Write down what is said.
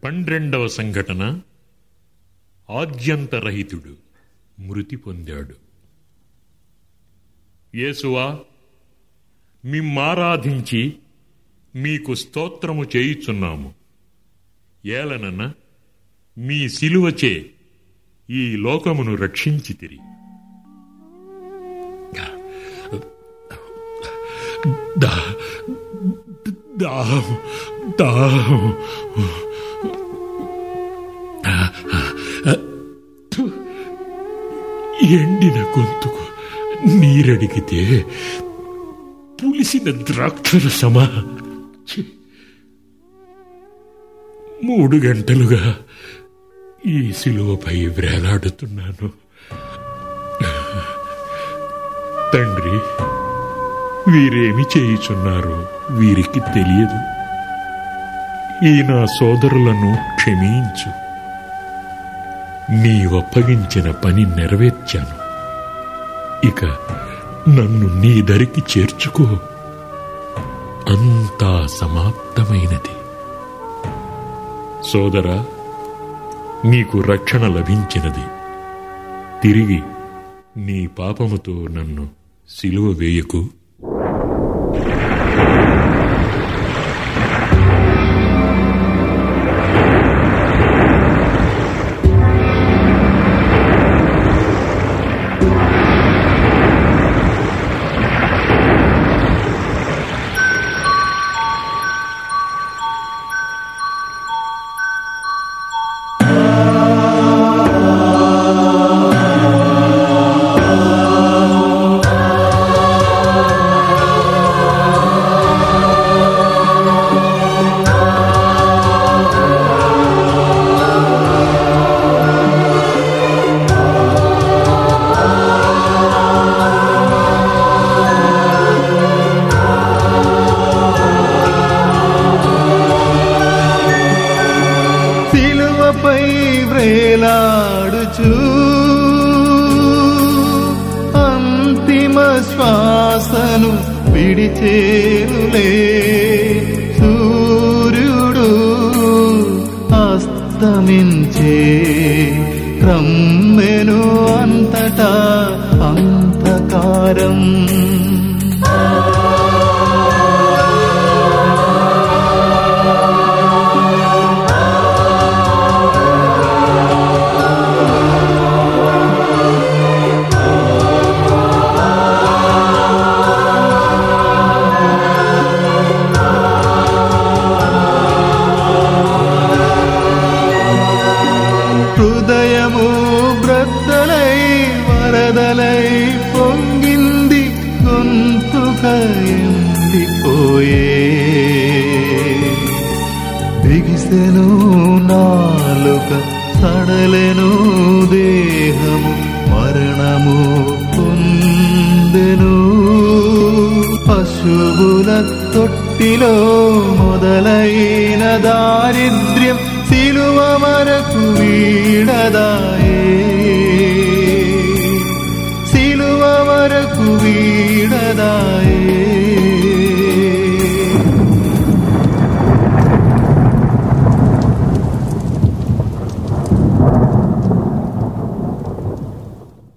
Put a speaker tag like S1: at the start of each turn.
S1: పన్నెండవ సంఘటన ఆద్యంతరహితుడు మృతి పొందాడు యేసువా మిమ్మారాధించి మీకు స్తోత్రము చేయుచున్నాము ఏలనన మీ సిలువచే ఈ లోకమును రక్షించితిరి దా దాహం దాహం ఎండిన గొంతుకు నీరడిగితే పులిసిన ద్రాక్షరసమా ఛీ! మూడు గంటలుగా ఈ శిలువపై వేలాడుతున్నాను తండ్రి వీరేమి చేయుచున్నారో వీరికి తెలియదు ఈ నా సోదరులను క్షమించు నీ ఒప్పగించిన పని నెరవేర్చాను ఇక నన్ను నీ దరికి చేర్చుకో అంతా సమాప్తమైనది సోదరా నీకు రక్షణ లభించినది తిరిగి నీ పాపముతో నన్ను సిలువ వేయకు
S2: సిలువపై వ్రేలాడుచు అంతిమ శ్వాసను విడిచేరులే సూర్యుడు అస్తమించే క్రమ్మెను అంతటా అంతకారం హృదయము బ్రద్దలై వరదలై పొంగింది గొంతుక ఎండిపోయే బిగిసెను నాలుక సడలెను దేహము మరణము పొందెను పశువుల తొట్టిలో మొదలైన దారిద్ర్యం సిలువ వరకు వీడదాయే సిలువ వరకు వీడదాయే